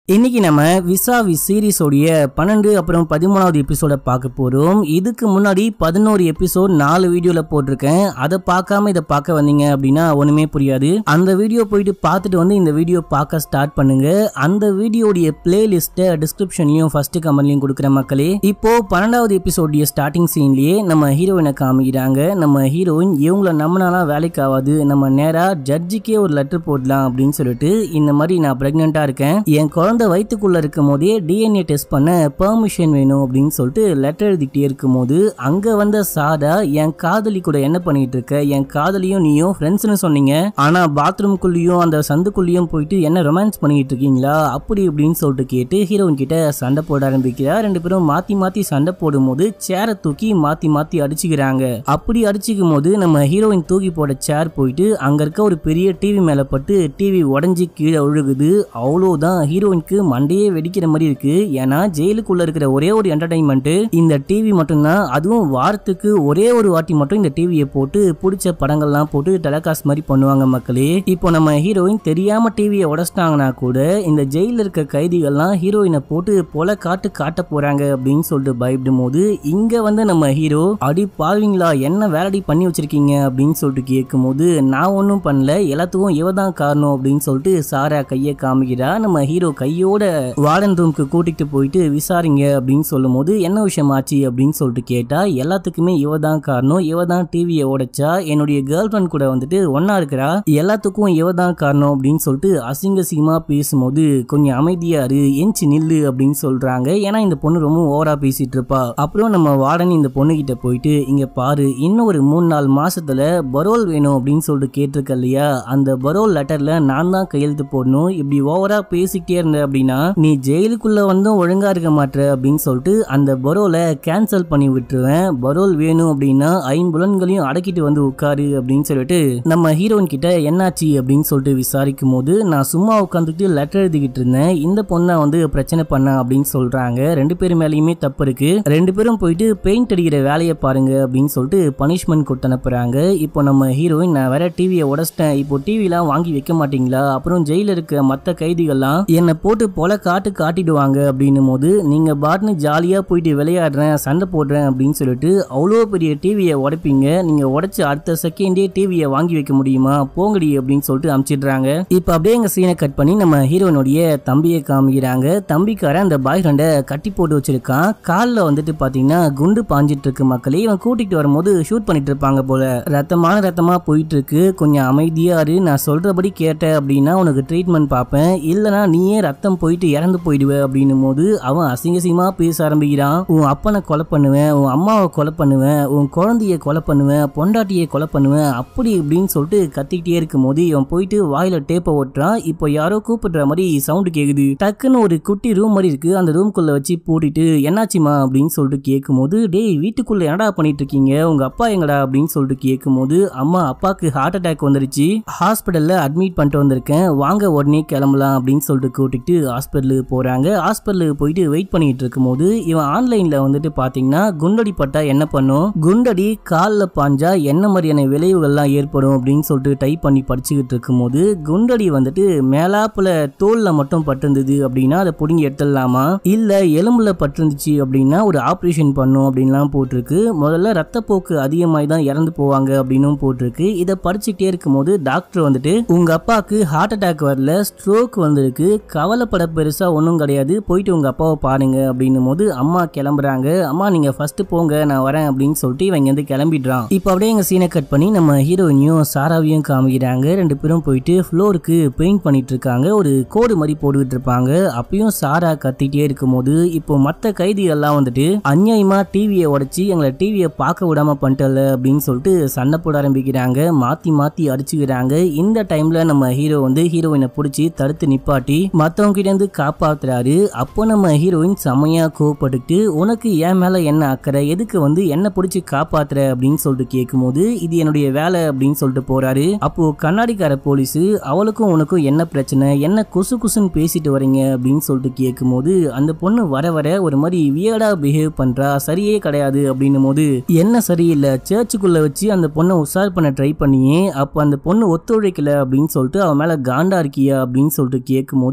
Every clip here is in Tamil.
இன்னைக்கு நம்ம விசாவி சீரிஸோடைய பன்னெண்டு அப்புறம் பதிமூணாவது எபிசோட பார்க்க போறோம் இதுக்கு முன்னாடி பதினோரு எபிசோட் நாலு வீடியோல போட்டிருக்கேன் அதை பார்க்காம இதை பார்க்க வந்தீங்க அப்படின்னா ஒண்ணுமே புரியாது அந்த வீடியோ போயிட்டு பார்த்துட்டு வந்து இந்த வீடியோ பார்க்க ஸ்டார்ட் பண்ணுங்க அந்த வீடியோடைய பிளேலிஸ்ட்டை டிஸ்கிரிப்ஷன்லயும் ஃபர்ஸ்ட் கமெண்ட்லயும் கொடுக்குற மக்களே இப்போ பன்னெண்டாவது எபிசோடைய ஸ்டார்டிங் சீன்லயே நம்ம ஹீரோயினை காமிக்கிறாங்க நம்ம ஹீரோயின் இவங்கள நம்பினாலாம் வேலைக்கு ஆகாது நம்ம நேரா ஜட்ஜிக்கே ஒரு லெட்டர் போடலாம் அப்படின்னு சொல்லிட்டு இந்த மாதிரி நான் பிரெக்னெண்டா இருக்கேன் என் குழந்தை வயித்துக்குள்ள இருக்கும் போதே டிஎன்ஏ டெஸ்ட் பண்ண பெர்மிஷன் வேணும் அப்படின்னு சொல்லிட்டு லெட்டர் எழுதிட்டே இருக்கும் போது அங்க வந்த சாதா என் காதலி கூட என்ன பண்ணிட்டு இருக்க என் காதலியும் நீயும் ஃப்ரெண்ட்ஸ்னு சொன்னீங்க ஆனா பாத்ரூம்குள்ளேயும் அந்த சந்துக்குள்ளேயும் போயிட்டு என்ன ரொமான்ஸ் பண்ணிட்டு இருக்கீங்களா அப்படி இப்படின்னு சொல்லிட்டு கேட்டு ஹீரோயின் கிட்ட சண்டை போட ஆரம்பிக்கிறா ரெண்டு பேரும் மாத்தி மாத்தி சண்டை போடும்போது சேரை தூக்கி மாத்தி மாத்தி அடிச்சுக்கிறாங்க அப்படி அடிச்சுக்கும் போது நம்ம ஹீரோயின் தூக்கி போட சேர் போயிட்டு அங்க இருக்க ஒரு பெரிய டிவி மேல பட்டு டிவி உடஞ்சி கீழே ஒழுகுது அவ்வளோதான் ஹீரோயினுக்கு மண்டையே வெடிக்கிற மாதிரி இருக்கு ஏன்னா ஜெயிலுக்குள்ள இருக்கிற ஒரே ஒரு என்டர்டைன்மெண்ட் இந்த டிவி மட்டும்தான் அதுவும் வாரத்துக்கு ஒரே ஒரு வாட்டி மட்டும் இந்த டிவியை போட்டு பிடிச்ச படங்கள்லாம் போட்டு டெலகாஸ்ட் மாதிரி பண்ணுவாங்க மக்களே இப்போ நம்ம ஹீரோயின் தெரியாம டிவியை உடச்சிட்டாங்கன்னா கூட இந்த ஜெயில இருக்க கைதிகள்லாம் ஹீரோயினை போட்டு பொல காட்டு காட்ட போறாங்க அப்படின்னு சொல்லிட்டு பயப்படும் போது இங்க வந்து நம்ம ஹீரோ அடி பாவீங்களா என்ன வேலைடி பண்ணி வச்சிருக்கீங்க அப்படின்னு சொல்லிட்டு கேட்கும் போது நான் ஒன்றும் பண்ணல எல்லாத்துக்கும் இவ தான் காரணம் அப்படின்னு சொல்லிட்டு சாரா கையை காமிக்கிறா நம்ம ஹீரோ கையோட வார்டன் ரூமுக்கு கூட்டிட்டு போயிட்டு விசாரிங்க அப்படின்னு சொல்லும் போது என்ன விஷயம் ஆச்சு அப்படின்னு சொல்லிட்டு கேட்டா எல்லாத்துக்குமே இவ தான் காரணம் இவ தான் டிவியை உடைச்சா என்னுடைய கேர்ள் ஃப்ரெண்ட் கூட வந்துட்டு ஒன்னா இருக்கிறா எல்லாத்துக்கும் இவ தான் காரணம் அப்படின்னு சொல்லிட்டு அசிங்க அசிங்கமா பேசும்போது கொஞ்சம் அமைதியா இரு எஞ்சி நில்லு அப்படின்னு சொல்றாங்க ஏன்னா இந்த பொண்ணு ரொம்ப ஓவரா பேசிட்டு இருப்பா அப்புறம் நம்ம வார்டன் இந்த பொண்ணு கிட்ட போயிட்டு இங்க பாரு இன்னும் ஒரு மூணு நாலு மாசத்துல பரோல் வேணும் அப்படின்னு சொல்லிட்டு கேட்டிருக்க இல்லையா அந்த பரோல் லெட்டர்ல நான் தான் கையெழுத்து போடணும் இப்படி ஓவரா பேசிக்கிட்டே இருந்த அப்படின்னா நீ ஜெயிலுக்குள்ள வந்தும் ஒழுங்கா இருக்க மாட்ட அப்படின்னு சொல்லிட்டு அந்த பரோலை கேன்சல் பண்ணி விட்டுருவேன் பரோல் வேணும் அப்படின்னா ஐம்புலன்களையும் அடக்கிட்டு வந்து உட்காரு அப்படின்னு சொல்லிட்டு நம்ம ஹீரோயின் கிட்ட என்னாச்சு அப்படின்னு சொல்லிட்டு விசாரிக்கும் போது நான் சும்மா உட்காந்துட்டு லெட்டர் எழுதிக்கிட்டு இருந்தேன் இந்த பொண்ணை வந்து பிரச்சனை பண்ண அப்படின்னு சொல்றாங்க ரெண்டு பேர் மேலேயுமே தப்பு இருக்கு ரெண்டு பேரும் போயிட்டு பெயிண்ட் அடிக்கிற வேலையை பாருங்க அப்படின்னு சொல்லிட்டு பனிஷ்மெண்ட் கொடுத்து அனுப்புறாங்க இப்போ நம்ம ஹீரோயின் நான் வேற டிவியை உடச்சிட்டேன் இப்போ டிவிலாம் வாங்கி வைக்க மாட்டீங்களா அப்புறம் ஜெயில இருக்க மற்ற கைதிகள்லாம் என்னை போட்டு பொல காட்டு காட்டிடுவாங்க அப்படின்னும் போது நீங்க பாட்னு ஜாலியா போயிட்டு விளையாடுறேன் சண்டை போடுறேன் அப்படின்னு சொல்லிட்டு அவ்வளோ பெரிய டிவியை உடைப்பீங்க நீங்க உடைச்சு அடுத்த செகண்டே டிவியை வாங்கி வைக்க முடியுமா போங்கடி அப்படின்னு சொல்லிட்டு அமுச்சிடுறாங்க இப்போ அப்படியே எங்க சீனை கட் பண்ணி நம்ம ஹீரோனுடைய தம்பியை காமிக்கிறாங்க தம்பிக்காரன் அந்த பாய் ஃப்ரெண்டை கட்டி போட்டு வச்சிருக்கான் காலில் வந்துட்டு பாத்தீங்கன்னா குண்டு பாஞ்சிட்டு இருக்கு மக்களே இவன் கூட்டிட்டு வரும்போது ஷூட் பண்ணிட்டு இருப்பாங்க போல ரத்தமான ரத்தமா போயிட்டு இருக்கு கொஞ்சம் அமைதியா இரு நான் சொல்றபடி கேட்ட அப்படின்னா உனக்கு ட்ரீட்மெண்ட் பார்ப்பேன் இல்லனா நீயே ரத்தம் போயிட்டு இறந்து போயிடுவ அப்படின்னும் போது அவன் அசிங்க அசிங்கமா பேச ஆரம்பிக்கிறான் உன் அப்பனை கொலை பண்ணுவேன் உன் அம்மாவை கொலை பண்ணுவேன் உன் குழந்தைய கொலை பண்ணுவேன் பொண்டாட்டியை கொலை பண்ணுவேன் அப்படி இப்படின்னு சொல்லிட்டு கத்திக்கிட்டே இருக்கும் போது இவன் போயிட்டு வாயில டேப்பை ஓட்டுறான் இப்போ யாரோ கூப்பிடுற மாதிரி சவுண்டு கேக்குது டக்குன்னு ஒரு குட்டி ரூம் மாதிரி இருக்கு அந்த ரூம்குள்ள வச்சு பூட்டிட்டு என்னாச்சுமா அப்படின்னு சொல்லிட்டு கேட்கும்போது டேய் வீட்டுக்குள்ள என்னடா பண்ணிட்டு இருக்கீங்க உங்க அப்பா எங்கடா அப்படின்னு சொல்லிட்டு கேட்கும்போது அம்மா அப்பாக்கு ஹார்ட் அட்டாக் வந்துருச்சு ஹாஸ்பிட்டல்ல அட்மிட் பண்ணிட்டு வந்திருக்கேன் வாங்க உடனே கிளம்பலாம் அப்படின்னு சொல்லிட்டு கூட்டிட்டு ஹாஸ்பிட்டலுக்கு போறாங்க ஹாஸ்பிட்டலுக்கு போயிட்டு வெயிட் பண்ணிட்டு இருக்கும்போது இவன் ஆன்லைன்ல வந்துட்டு பாத்தீங்கன்னா குண்டடி பட்டா என்ன பண்ணும் குண்டடி காலில் பாஞ்சா என்ன மாதிரியான விளைவுகள்லாம் ஏற்படும் அப்படின்னு சொல்லிட்டு டைப் பண்ணி படிச்சுக்கிட்டு இருக்கும்போது குண்டடி வந்துட்டு மேலாப்புல தோல்ல மட்டும் பட்டிருந்தது அப்படின்னா அதை பிடுங்கி எடுத்துடலாமா இல்ல எலும்புல பட்டிருந்துச்சு அப்படின்னா ஒரு ஆப்ரேஷன் பண்ணும் அப்படின்லாம் போட்டிருக்கு முதல்ல ரத்தப்போக்கு அதிகமாகி தான் இறந்து போவாங்க அப்படின்னும் போட்டிருக்கு இதை படிச்சுக்கிட்டே இருக்கும்போது டாக்டர் வந்துட்டு உங்க அப்பாவுக்கு ஹார்ட் அட்டாக் வரல ஸ்ட்ரோக் வந்திருக்கு கவலைப்பட பெருசா ஒன்றும் கிடையாது போயிட்டு உங்க அப்பாவை பாருங்க அப்படின்னும் போது அம்மா கிளம்புறாங்க அம்மா நீங்க ஃபர்ஸ்ட் போங்க நான் வரேன் அப்படின்னு சொல்லிட்டு இவங்க வந்து கிளம்பிடுறான் இப்போ அப்படியே எங்க சீனை கட் பண்ணி நம்ம ஹீரோயினையும் சாராவையும் காமிக்கிறாங்க ரெண்டு பேரும் போயிட்டு ஃப்ளோருக்கு பெயிண்ட் பண்ணிட்டு இருக்காங்க ஒரு கோடு மாதிரி போட்டுக்கிட்டு இருப்பாங்க அப்பயும் சாரா கத்திட்டே இருக்கும்போது இப்போ மற்ற கைதிகள்லாம் வந்துட்டு அநியாயமா டிவியை உடைச்சி எங்களை டிவியை பார்க்க விடாம பண்ணிட்டல அப்படின்னு சொல்லிட்டு சண்டை போட ஆரம்பிக்கிறாங்க மாத்தி மாத்தி அடிச்சுக்கிறாங்க இந்த டைம்ல நம்ம ஹீரோ வந்து ஹீரோயினை பிடிச்சி தடுத்து நிப்பாட்டி மத்தவங்க கிட்ட இருந்து காப்பாத்துறாரு அப்போ நம்ம ஹீரோயின் செமையா கோவப்பட்டுட்டு உனக்கு என் மேல என்ன அக்கறை எதுக்கு வந்து என்ன பிடிச்சி காப்பாத்துற அப்படின்னு சொல்லிட்டு கேட்கும்போது இது என்னுடைய வேலை அப்படின்னு சொல்லிட்டு போறாரு அப்போ கண்ணாடிக்கார போலீஸ் அவளுக்கும் உனக்கும் என்ன பிரச்சனை என்ன குசு குசுன்னு பேசிட்டு வரீங்க அப்படின்னு சொல்லிட்டு கேட்கும்போது அந்த பொண்ணு வர வர ஒரு மாதிரி வியர்டா பிஹேவ் பண்றா சரியே கிடையாது அப்படின்னும் போது என்ன சரியில்லை சர்ச்சுக்குள்ள வச்சு அந்த பொண்ணை உஷார் பண்ண ட்ரை பண்ணியே அப்போ அந்த பொண்ணு ஒத்துழைக்கல அப்படின்னு சொல்லிட்டு அவன் மேல காண்டா இருக்கியா அப்படின்னு சொல்லிட்டு கேட்கும்போது ஏன்டா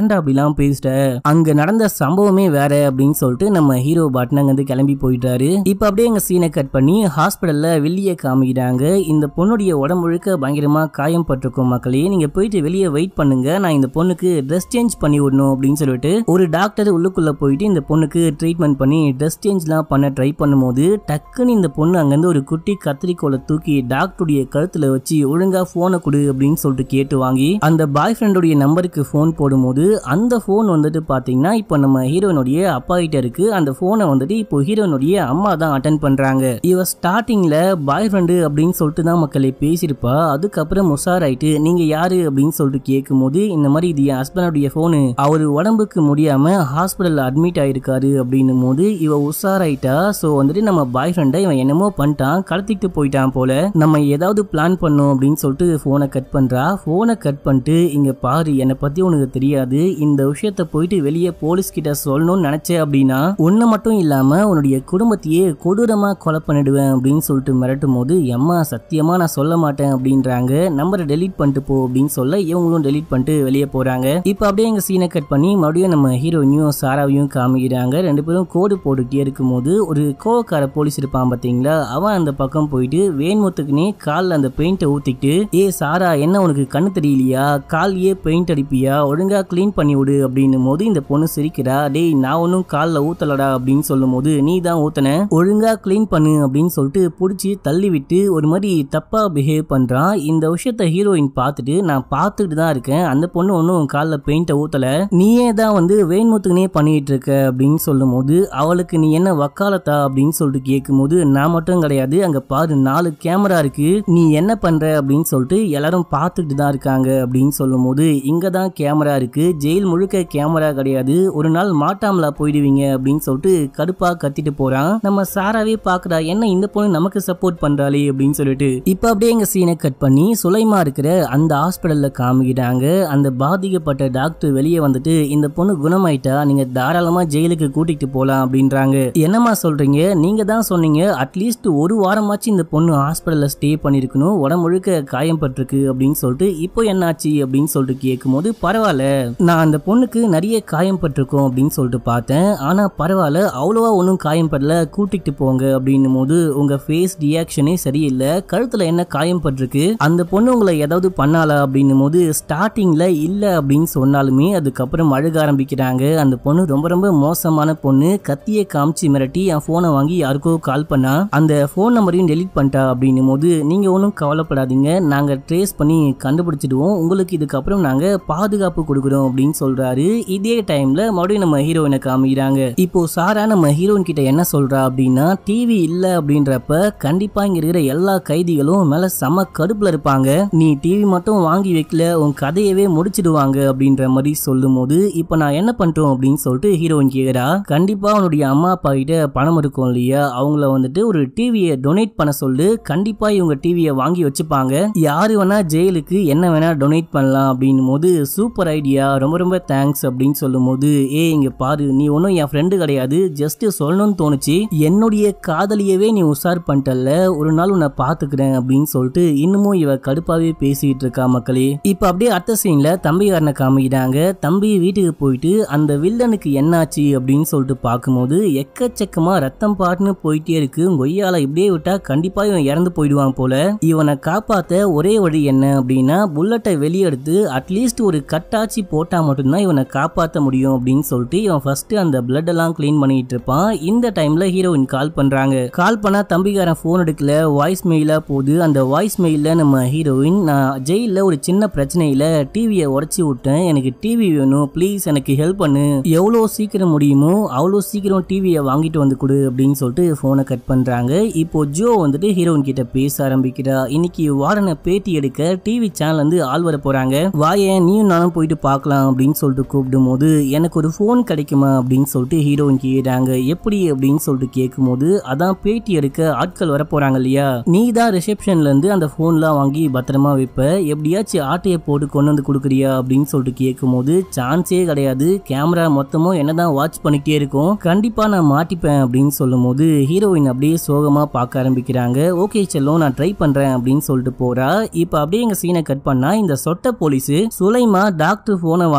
ஏன்டா அப்படிலாம் பேசிட்ட அங்க நடந்த சம்பவமே வேற அப்படின்னு சொல்லிட்டு நம்ம ஹீரோ பாட்டன் அங்க இருந்து கிளம்பி போயிட்டாரு இப்ப அப்படியே எங்க சீனை கட் பண்ணி ஹாஸ்பிடல்ல வெளியே காமிக்கிறாங்க இந்த பொண்ணுடைய உடம்பு முழுக்க பயங்கரமா காயம் பட்டிருக்கும் மக்களே நீங்க போயிட்டு வெளியே வெயிட் பண்ணுங்க நான் இந்த பொண்ணுக்கு ட்ரெஸ் சேஞ்ச் பண்ணி விடணும் அப்படின்னு சொல்லிட்டு ஒரு டாக்டர் உள்ளுக்குள்ள போயிட்டு இந்த பொண்ணுக்கு ட்ரீட்மெண்ட் பண்ணி ட்ரெஸ் சேஞ்ச்லாம் பண்ண ட்ரை பண்ணும்போது டக்குன்னு இந்த பொண்ணு அங்கேருந்து ஒரு குட்டி கத்திரிக்கோலை தூக்கி டாக்டருடைய கழுத்துல வச்சு ஒழுங்கா போனை கொடு அப்படின்னு சொல்லிட்டு கேட்டு வாங்கி அந்த பாய் ஃப்ரெண்டுடைய நம்பருக்கு ஃபோன் போடும்போது அந்த ஃபோன் வந்துட்டு பாத்தீங்கன்னா இப்போ நம்ம ஹீரோனுடைய அப்பா கிட்ட இருக்கு அந்த போனை வந்துட்டு இப்போ ஹீரோனுடைய அம்மா தான் அட்டன் பண்றாங்க இவ ஸ்டார்டிங்ல பாய் ஃப்ரெண்டு அப்படின்னு சொல்லிட்டு தான் மக்களை பேசியிருப்பா அதுக்கப்புறம் உஷார் ஆயிட்டு நீங்க யாரு அப்படின்னு சொல்லிட்டு கேட்கும்போது இந்த மாதிரி இது என் ஹஸ்பண்டுடைய போனு அவர் உடம்புக்கு முடியாம ஹாஸ்பிட்டல்ல அட்மிட் ஆயிருக்காரு அப்படின்னும் போது இவ உஷாராயிட்டா ஸோ வந்துட்டு நம்ம பாய் ஃப்ரெண்டை இவன் என்னமோ பண்ணிட்டான் கடத்திட்டு போயிட்டான் போல நம்ம ஏதாவது பிளான் பண்ணோம் அப்படின்னு சொல்லிட்டு ஃபோனை கட் பண்றா ஃபோனை கட் பண்ணிட்டு இங்க பாரு என்னை பத்தி உனக்கு தெரியாது இந்த விஷயத்த போயிட்டு வெளியே போலீஸ் கிட்ட சொல்லணும்னு நினைச்சேன் அப்படின்னா உன்னை மட்டும் இல்லாம உன்னுடைய குடும்பத்தையே கொடூரமா கொலை பண்ணிடுவேன் அப்படின்னு சொல்லிட்டு மிரட்டும் போது எம்மா சத்தியமா நான் சொல்ல மாட்டேன் அப்படின்றாங்க நம்பரை டெலீட் பண்ணிட்டு போ அப்படின்னு சொல்ல இவங்களும் டெலீட் பண்ணிட்டு வெளியே போறாங்க இப்போ அப்படியே எங்க சீனை கட் பண்ணி மறுபடியும் நம்ம ஹீரோயினையும் சாராவையும் காமிக்கிறாங்க ரெண்டு பேரும் கோடு போட்டுக்கிட்டே இருக்கும்போது ஒரு கோவக்கார போலீஸ் இருப்பான் பாத்தீங்களா அவன் அந்த பக்கம் போயிட்டு வேன்முத்துக்குனே காலில் அந்த பெயிண்ட்டை ஊத்திக்கிட்டு ஏ சாரா என்ன உனக்கு கண்ணு தெரியலையா காலையே பெயிண்ட் அடிப்பியா ஒழுங்கா க்ளீன் பண்ணி விடு அப்படின்னும் போது இந்த பொண்ணு சிரிக்கிறா டேய் நான் ஒன்றும் காலில் ஊத்தலடா அப்படின்னு சொல்லும் போது நீ தான் ஊத்தன ஒழுங்கா க்ளீன் பண்ணு அப்படின்னு சொல்லிட்டு பிடிச்சி தள்ளி விட்டு ஒரு மாதிரி தப்பா பிஹேவ் பண்றான் இந்த விஷயத்த ஹீரோயின் பார்த்துட்டு நான் பார்த்துட்டு தான் இருக்கேன் அந்த பொண்ணு ஒன்றும் காலில் பெயிண்ட்டை ஊத்தல நீயே தான் வந்து வேன்முத்துக்குனே பண்ணிட்டு இருக்க அப்படின்னு சொல்லும் போது அவளுக்கு நீ என்ன வக்காலத்தா அப்படின்னு சொல்லிட்டு கேட்கும்போது நான் மட்டும் கிடையாது அங்க பாரு நாலு கேமரா இருக்கு நீ என்ன பண்ற அப்படின்னு சொல்லிட்டு எல்லாரும் பார்த்துட்டு தான் இருக்காங்க அப்படின்னு சொல்லும் போது இங்க தான் கேமரா இருக்கு ஜெயில் முழுக்க கேமரா கிடையாது ஒரு நாள் மாட்டாமலா போயிடுவீங்க அப்படின்னு சொல்லிட்டு கடுப்பா கத்திட்டு போறான் நம்ம சாராவே பாக்குறா என்ன இந்த பொண்ணு நமக்கு சப்போர்ட் பண்றாளே அப்படின்னு சொல்லிட்டு இப்ப அப்படியே எங்க சீனை கட் பண்ணி சுலைமா இருக்கிற அந்த ஹாஸ்பிடல்ல காமிக்கிறாங்க அந்த பாதிக்கப்பட்ட டாக்டர் வெளியே வந்துட்டு இந்த பொண்ணு குணமாயிட்டா நீங்க தாராளமா ஜெயிலுக்கு கூட்டிட்டு போலாம் அப்படின்றாங்க என்னம்மா சொல்றீங்க நீங்க தான் சொன்னீங்க அட்லீஸ்ட் ஒரு வாரமாச்சு இந்த பொண்ணு ஹாஸ்பிடல்ல ஸ்டே பண்ணிருக்கணும் உடம்பு முழுக்க காயம் பட்டிருக்கு அப்படின்னு சொல்லிட்டு இப்போ என்னாச்சு அப்படின்னு சொல்லிட்டு கேட்கும்போது பரவாயில்ல நான் அந்த பொண்ணுக்கு நிறைய காயம் பட்டிருக்கோம் அப்படின்னு சொல்லிட்டு பார்த்தேன் ஆனா பரவாயில்ல அவ்வளவா ஒன்றும் காயம் படல கூட்டிட்டு போங்க அப்படின்னும் போது உங்க ஃபேஸ் ரியாக்ஷனே சரியில்லை கழுத்துல என்ன காயம் பட்டிருக்கு அந்த பொண்ணு உங்களை ஏதாவது பண்ணாளா அப்படின்னும் போது ஸ்டார்டிங்ல இல்ல அப்படின்னு சொன்னாலுமே அதுக்கப்புறம் அழுக ஆரம்பிக்கிறாங்க அந்த பொண்ணு ரொம்ப ரொம்ப மோசமான பொண்ணு கத்தியை காமிச்சு மிரட்டி என் போனை வாங்கி யாருக்கோ கால் பண்ணா அந்த ஃபோன் நம்பரையும் டெலீட் பண்ணிட்டா அப்படின்னும் போது நீங்க ஒன்றும் கவலைப்படாதீங்க நாங்க ட்ரேஸ் பண்ணி கண்டுபிடிச்சிடுவோம் உங்களுக்கு இதுக்கப்புறம் நாங்க பாதுகாப்பு கொடுக்குறோம் அப்படின்னு சொல்றாரு இதே டைம்ல மறுபடியும் நம்ம ஹீரோயினை காமிக்கிறாங்க இப்போ சாரா நம்ம ஹீரோயின் கிட்ட என்ன சொல்றா அப்படின்னா டிவி இல்ல அப்படின்றப்ப கண்டிப்பா இங்க இருக்கிற எல்லா கைதிகளும் மேல செம கடுப்புல இருப்பாங்க நீ டிவி மட்டும் வாங்கி வைக்கல உன் கதையவே முடிச்சிடுவாங்க அப்படின்ற மாதிரி சொல்லும் போது இப்போ நான் என்ன பண்ணிட்டோம் அப்படின்னு சொல்லிட்டு ஹீரோயின் கேக்குறா கண்டிப்பா உன்னுடைய அம்மா அப்பா கிட்ட பணம் இருக்கும் இல்லையா அவங்கள வந்துட்டு ஒரு டிவியை டொனேட் பண்ண சொல்லு கண்டிப்பா இவங்க டிவியை வாங்கி வச்சுப்பாங்க யாரு வேணா ஜெயிலுக்கு என்ன வேணா டொனேட் பண்ணலாம் அப்படின்னும் போது சூப்பர் ஐடியா ரொம்ப ரொம்ப தேங்க்ஸ் அப்படின்னு சொல்லும் போது ஏ இங்க பாரு நீ ஒன்றும் என் ஃப்ரெண்டு கிடையாது ஜஸ்ட் சொல்லணும்னு தோணுச்சு என்னுடைய காதலியவே நீ உஷார் பண்ணிட்டல்ல ஒரு நாள் உன்னை பாத்துக்கிறேன் அப்படின்னு சொல்லிட்டு இன்னமும் இவ கடுப்பாவே பேசிட்டு இருக்கா மக்களே இப்ப அப்படியே அடுத்த சீன்ல தம்பிகாரனை காமிக்கிறாங்க தம்பி வீட்டுக்கு போயிட்டு அந்த வில்லனுக்கு என்னாச்சு அப்படின்னு சொல்லிட்டு பார்க்கும்போது எக்கச்சக்கமா ரத்தம் பாட்டுன்னு போயிட்டே இருக்கு கொய்யால இப்படியே விட்டா கண்டிப்பா இவன் இறந்து போயிடுவான் போல இவனை காப்பாத்த ஒரே வழி என்ன அப்படின்னா புல்லட்டை வெளியே எடுத்து அட்லீஸ்ட் ஒரு கட்டாச்சி போட்டா மட்டும்தான் இவனை காப்பாத்த முடியும் அப்படின்னு சொல்லிட்டு இவன் ஃபர்ஸ்ட் அந்த பிளட் எல்லாம் க்ளீன் பண்ணிட்டு இருப்பான் இந்த டைம்ல ஹீரோயின் கால் பண்றாங்க கால் பண்ணா தம்பிக்காரன் போன் எடுக்கல வாய்ஸ் மெயிலா போகுது அந்த வாய்ஸ் மெயில நம்ம ஹீரோயின் நான் ஜெயில ஒரு சின்ன பிரச்சனையில டிவியை உடைச்சி விட்டேன் எனக்கு டிவி வேணும் ப்ளீஸ் எனக்கு ஹெல்ப் பண்ணு எவ்வளோ சீக்கிரம் முடியுமோ அவ்வளோ சீக்கிரம் டிவியை வாங்கிட்டு வந்து கொடு அப்படின்னு சொல்லிட்டு ஃபோனை கட் பண்றாங்க இப்போ ஜோ வந்துட்டு ஹீரோயின் கிட்ட பேச ஆரம்பிக்கிறா இன்னைக்கு வாரனை பேட்டி எடுக்க டிவி சேனல் வந்து ஆள் வர போறாங்க வாயேன் நீயும் நானும் போயிட்டு பார்க்கலாம் அப்படின்னு சொல்லிட்டு கூப்பிடும் போது எனக்கு ஒரு ஃபோன் கிடைக்குமா அப்படின்னு சொல்லிட்டு ஹீரோயின் கேட்குறாங்க எப்படி அப்படின்னு சொல்லிட்டு கேட்கும்போது அதான் பேட்டி எடுக்க ஆட்கள் வர போறாங்க இல்லையா நீ தான் ரிசப்ஷன்ல இருந்து அந்த ஃபோன்லாம் வாங்கி பத்திரமா வைப்ப எப்படியாச்சும் ஆட்டையை போட்டு கொண்டு வந்து கொடுக்குறியா அப்படின்னு சொல்லிட்டு கேட்கும்போது சான்ஸே கிடையாது கேமரா மொத்தமும் என்னதான் வாட்ச் பண்ணிக்கிட்டே இருக்கும் கண்டிப்பா நான் மாட்டிப்பேன் அப்படின்னு சொல்லும்போது ஹீரோயின் அப்படியே சோகமா பார்க்க ஆரம்பிக்கிறாங்க ஓகே செல்லம் நான் ட்ரை பண்றேன் அப்படின்னு சொல்லிட்டு போறா இப்போ அப்படியே எங்க சீனை கட் பண்ணா இந்த சொட்ட போலீஸ் சுலைமா டாக்டர் போனை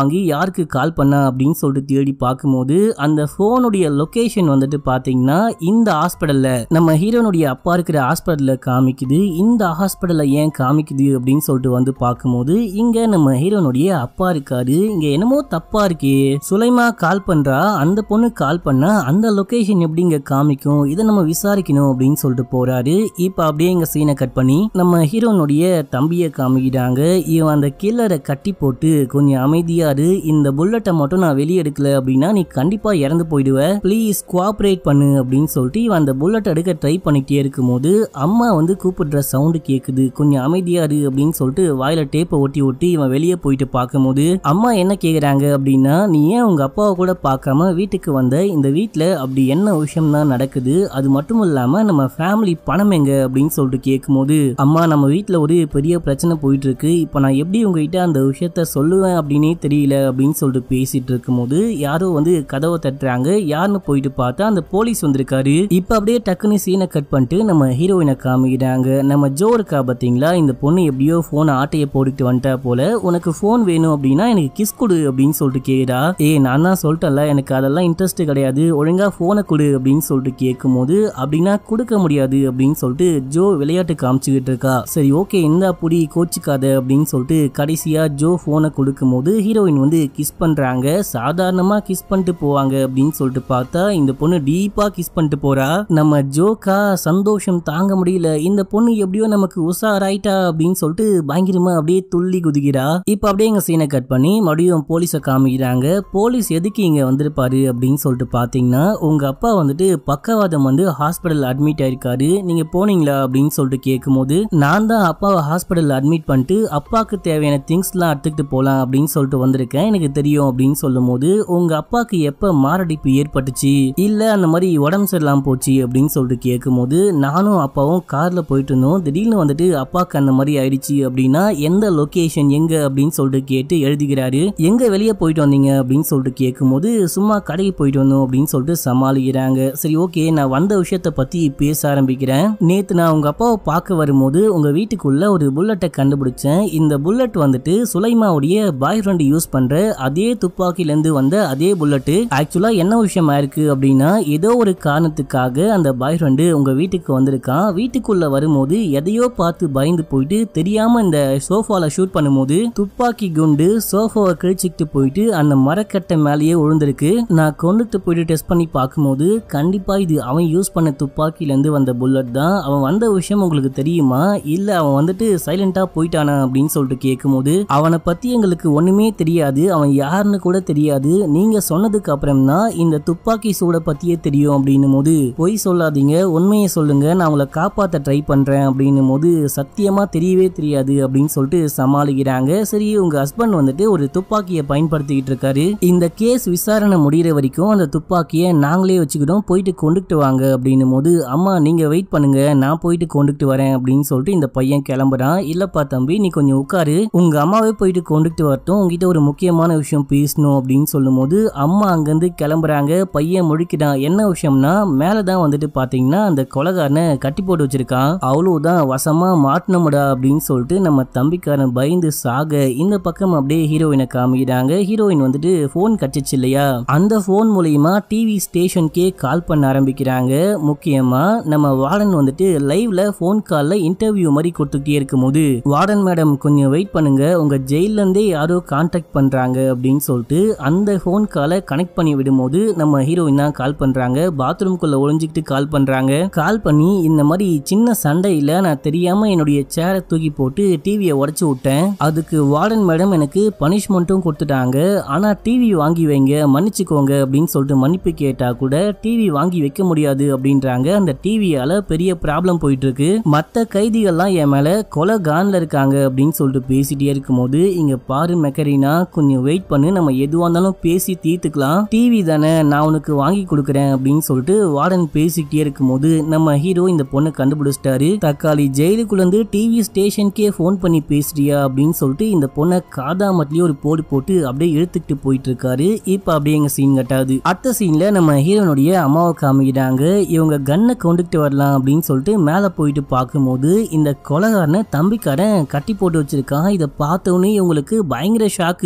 வாங்கி யாருக்கு கால் பண்ணா அப்படின்னு சொல்லிட்டு தேடி பார்க்கும்போது அந்த ஃபோனுடைய லொகேஷன் வந்துட்டு பாத்தீங்கன்னா இந்த ஹாஸ்பிட்டல்ல நம்ம ஹீரோனுடைய அப்பா இருக்கிற ஹாஸ்பிட்டல்ல காமிக்குது இந்த ஹாஸ்பிட்டல்ல ஏன் காமிக்குது அப்படின்னு சொல்லிட்டு வந்து பார்க்கும்போது இங்க நம்ம ஹீரோனுடைய அப்பா இருக்காரு இங்க என்னமோ தப்பா இருக்கே சுலைமா கால் பண்றா அந்த பொண்ணு கால் பண்ணா அந்த லொகேஷன் எப்படி இங்க காமிக்கும் இதை நம்ம விசாரிக்கணும் அப்படின்னு சொல்லிட்டு போறாரு இப்ப அப்படியே இங்க சீனை கட் பண்ணி நம்ம ஹீரோனுடைய தம்பியை காமிக்கிறாங்க இவன் அந்த கில்லரை கட்டி போட்டு கொஞ்சம் அமைதியாரு இந்த புல்லட்டை மட்டும் நான் வெளியே எடுக்கல அப்படின்னா நீ கண்டிப்பா இறந்து போயிடுவ ப்ளீஸ் கோஆப்ரேட் பண்ணு அப்படின்னு சொல்லிட்டு இவன் அந்த புல்லட் எடுக்க ட்ரை பண்ணிட்டே இருக்கும்போது அம்மா வந்து கூப்பிடுற சவுண்டு கேக்குது கொஞ்சம் அமைதியாரு அப்படின்னு சொல்லிட்டு வாயில டேப்பை ஒட்டி ஒட்டி இவன் வெளியே போயிட்டு பார்க்கும்போது அம்மா என்ன கேக்குறாங்க அப்படின்னா நீ ஏன் உங்க அப்பாவை கூட பார்க்காம வீட்டுக்கு வந்த இந்த வீட்ல அப்படி என்ன விஷயம் தான் நடக்குது அது மட்டும் இல்லாம நம்ம ஃபேமிலி பணம் எங்க அப்படின்னு சொல்லிட்டு கேட்கும்போது அம்மா நம்ம வீட்ல ஒரு பெரிய பிரச்சனை போயிட்டு இருக்கு இப்போ நான் எப்படி உங்ககிட்ட அந்த விஷயத்த சொல்லுவேன் அப்படின்னே தெரியல அப்படின்னு சொல்லிட்டு பேசிட்டு இருக்கும்போது யாரோ வந்து கதவை தட்டுறாங்க யாருன்னு போயிட்டு பார்த்தா அந்த போலீஸ் வந்திருக்காரு இப்போ அப்படியே டக்குன்னு சீனை கட் பண்ணிட்டு நம்ம ஹீரோயினை காமிக்கிறாங்க நம்ம ஜோ இருக்கா பாத்தீங்களா இந்த பொண்ணு எப்படியோ போனை ஆட்டையை போட்டுட்டு வந்துட்டா போல உனக்கு ஃபோன் வேணும் அப்படின்னா எனக்கு கிஸ் கொடு அப்படின்னு சொல்லிட்டு கேக்குறா ஏய் நான் தான் சொல்லிட்டேன்ல எனக்கு அதெல்லாம் இன்ட்ரெஸ்ட் கிடையாது ஒழுங்கா போனை கொடு அப்படின்னு சொல்லிட்டு கேட்கும்போது அப்படின்னா கொடுக்க முடியாது அப்படின்னு சொல்லிட்டு ஜோ விளையாட்டு காமிச்சுக்கிட்டு இருக்கா சரி ஓகே இந்த புடி கோச்சிக்காத அப்படின்னு சொல்லிட்டு கடைசியா ஜோ போனை கொடுக்கும்போது ஹீரோயின் வந்து கிஸ் பண்றாங்க சாதாரணமா கிஸ் பண்ணிட்டு போவாங்க அப்படின்னு சொல்லிட்டு பார்த்தா இந்த பொண்ணு டீப்பா கிஸ் பண்ணிட்டு போறா நம்ம ஜோக்கா சந்தோஷம் தாங்க முடியல இந்த பொண்ணு எப்படியோ நமக்கு உஷாராயிட்டா அப்படின்னு சொல்லிட்டு பயங்கரமா அப்படியே துள்ளி குதிக்கிறா இப்ப அப்படியே எங்க சீனை கட் பண்ணி மறுபடியும் போலீஸை காமிக்கிறாங்க போலீஸ் எதுக்கு இங்க வந்திருப்பாரு அப்படின்னு சொல்லிட்டு பாத்தீங்கன்னா உங்க அப்பா வந்துட்டு பக்கவாதம் வந்து ஹாஸ்பிட்டல் அட்மிட் ஆயிருக்காரு நீங்க போனீங்களா அப்படின்னு சொல்லிட்டு கேட்கும்போது நான் தான் அப்பாவை ஹாஸ்பிட்டல் அட்மிட் பண்ணிட்டு அப்பாவுக்கு தேவையான திங்ஸ்லாம் எடுத்துக்கிட்டு போலாம் அப்படின்னு சொல்லிட்டு வந்திருக்கேன் எனக்கு தெரியும் அப்படின்னு சொல்லும்போது உங்க அப்பாவுக்கு எப்ப மாரடைப்பு ஏற்பட்டுச்சு இல்ல அந்த மாதிரி உடம்பு சரியில்லாம போச்சு அப்படின்னு சொல்லிட்டு கேட்கும்போது நானும் அப்பாவும் கார்ல போயிட்டு இருந்தோம் திடீர்னு வந்துட்டு அப்பாவுக்கு அந்த மாதிரி ஆயிடுச்சு அப்படின்னா எந்த லொகேஷன் எங்க அப்படின்னு சொல்லிட்டு கேட்டு எழுதுகிறாரு எங்க வெளியே போயிட்டு வந்தீங்க அப்படின்னு சொல்லிட்டு கேட்கும்போது சும்மா கடைக்கு போயிட்டு வந்தோம் அப்படின்னு சொல்லிட்டு சமாளிக்கிறாங்க சரி ஓகே நான் வந்த விஷயத்த பத்தி பேச ஆரம்பிக்கிறேன் நேத்து நான் உங்க அப்பாவை பார்க்க வரும்போது உங்க வீட்டுக்குள்ள ஒரு புல்லட்டை கண்டுபிடிச்சேன் இந்த புல்லட் வந்துட்டு சுலைமாவுடைய பாய் ஃப்ரெண்ட் யூஸ் பண்ற அதே துப்பாக்கில இருந்து வந்த அதே புல்லட் ஆக்சுவலா என்ன விஷயமா இருக்கு அப்படின்னா ஏதோ ஒரு காரணத்துக்காக அந்த பாய் ஃப்ரெண்டு உங்க வீட்டுக்கு வந்திருக்கான் வீட்டுக்குள்ள வரும்போது எதையோ பார்த்து பயந்து போயிட்டு தெரியாம இந்த சோஃபால ஷூட் பண்ணும்போது துப்பாக்கி குண்டு சோஃபாவை கிழிச்சிட்டு போயிட்டு அந்த மரக்கட்டை மேலேயே விழுந்திருக்கு நான் கொண்டுட்டு போயிட்டு டெஸ்ட் பண்ணி பார்க்கும்போது கண்டிப்பா இது அவன் யூஸ் பண்ண துப்பாக்கில இருந்து வந்த புல்லட் தான் அவன் வந்த விஷயம் உங்களுக்கு தெரியுமா இல்ல அவன் வந்துட்டு சைலண்டா போயிட்டானா அப்படின்னு சொல்லிட்டு கேட்கும்போது அவனை பத்தி எங்களுக்கு ஒண்ணுமே தெரியாது அவன் யாருன்னு கூட தெரியாது நீங்க சொன்னதுக்கு அப்புறம் தான் இந்த துப்பாக்கி சூட பத்தியே தெரியும் அப்படின்னும் போது பொய் சொல்லாதீங்க உண்மையை சொல்லுங்க நான் உங்களை காப்பாத்த ட்ரை பண்றேன் அப்படின்னும் போது சத்தியமா தெரியவே தெரியாது அப்படின்னு சொல்லிட்டு சமாளிக்கிறாங்க சரி உங்க ஹஸ்பண்ட் வந்துட்டு ஒரு துப்பாக்கியை பயன்படுத்திக்கிட்டு இருக்காரு இந்த கேஸ் விசாரணை முடியிற வரைக்கும் அந்த துப்பாக்கியை நாங்களே வச்சுக்கிட்டோம் போயிட்டு கொண்டுட்டு வாங்க அப்படின்னும் போது அம்மா நீங்க வெயிட் பண்ணுங்க நான் போயிட்டு கொண்டுட்டு வரேன் அப்படின்னு சொல்லிட்டு இந்த பையன் கிளம்புறான் இல்லப்பா தம்பி நீ கொஞ்சம் உட்காரு உங்க அம்மாவே போயிட்டு கொண்டுட்டு வரட்டும் உங்ககிட்ட ஒரு முக்கியமான விஷயம் பேசணும் அப்படின்னு சொல்லும்போது அம்மா அங்கிருந்து கிளம்புறாங்க பையன் முழிக்கிறான் என்ன விஷயம்னா மேலதான் வந்துட்டு பாத்தீங்கன்னா அந்த கொலகாரனை கட்டி போட்டு வச்சிருக்கான் அவ்வளவுதான் வசமா மாட்டினமுடா அப்படின்னு சொல்லிட்டு நம்ம தம்பிக்காரன் பயந்து சாக இந்த பக்கம் அப்படியே ஹீரோயினை காமிக்கிறாங்க ஹீரோயின் வந்துட்டு போன் கட்டுச்சு இல்லையா அந்த போன் மூலியமா டிவி ஸ்டேஷனுக்கே கால் பண்ண ஆரம்பிக்கிறாங்க முக்கியமா நம்ம வார்டன் வந்துட்டு லைவ்ல போன் கால்ல இன்டர்வியூ மாதிரி கொடுத்துட்டே இருக்கும்போது வார்டன் மேடம் கொஞ்சம் வெயிட் பண்ணுங்க உங்க ஜெயில இருந்தே யாரோ கான்டாக்ட் பண்றாங்க அப்படின்னு சொல்லிட்டு அந்த போன் காலை கனெக்ட் பண்ணி விடும்போது நம்ம ஹீரோயின் தான் கால் பண்றாங்க பாத்ரூம்குள்ள ஒளிஞ்சுக்கிட்டு கால் பண்றாங்க கால் பண்ணி இந்த மாதிரி சின்ன சண்டையில நான் தெரியாம என்னுடைய சேரை தூக்கி போட்டு டிவியை உடைச்சு விட்டேன் அதுக்கு வார்டன் மேடம் எனக்கு பனிஷ்மெண்ட்டும் கொடுத்துட்டாங்க ஆனா டிவி வாங்கி வைங்க மன்னிச்சுக்கோங்க அப்படின்னு சொல்லிட்டு மன்னிப்பு கேட்டா கூட டிவி வாங்கி வைக்க முடியாது அப்படின்றாங்க அந்த டிவியால பெரிய ப்ராப்ளம் போயிட்டு இருக்கு மத்த கைதிகள்லாம் என் மேல கொலை கான்ல இருக்காங்க அப்படின்னு சொல்லிட்டு பேசிட்டே இருக்கும்போது இங்க பாரு மெக்கரினா கொஞ்சம் வெயிட் பண்ணு நம்ம எதுவா இருந்தாலும் பேசி தீர்த்துக்கலாம் டிவி தானே நான் உனக்கு வாங்கி கொடுக்குறேன் அப்படின்னு சொல்லிட்டு வார்டன் பேசிக்கிட்டே இருக்கும்போது நம்ம ஹீரோ இந்த பொண்ணை கண்டுபிடிச்சிட்டாரு தக்காளி ஜெயிலுக்குள்ள இருந்து டிவி ஸ்டேஷனுக்கே ஃபோன் பண்ணி பேசுறியா அப்படின்னு சொல்லிட்டு இந்த பொண்ணை காதாமட்லயே ஒரு போடு போட்டு அப்படியே இழுத்துக்கிட்டு போயிட்டு இருக்காரு இப்ப அப்படியே எங்க சீன் கட்டாது அடுத்த சீன்ல நம்ம ஹீரோனுடைய அம்மாவை காமிக்கிறாங்க இவங்க கன்னை கொண்டுகிட்டு வரலாம் அப்படின்னு சொல்லிட்டு மேல போயிட்டு பார்க்கும்போது இந்த கொலகாரனை தம்பிக்காரன் கட்டி போட்டு வச்சிருக்கான் இதை பார்த்தோன்னே இவங்களுக்கு பயங்கர ஷாக்கு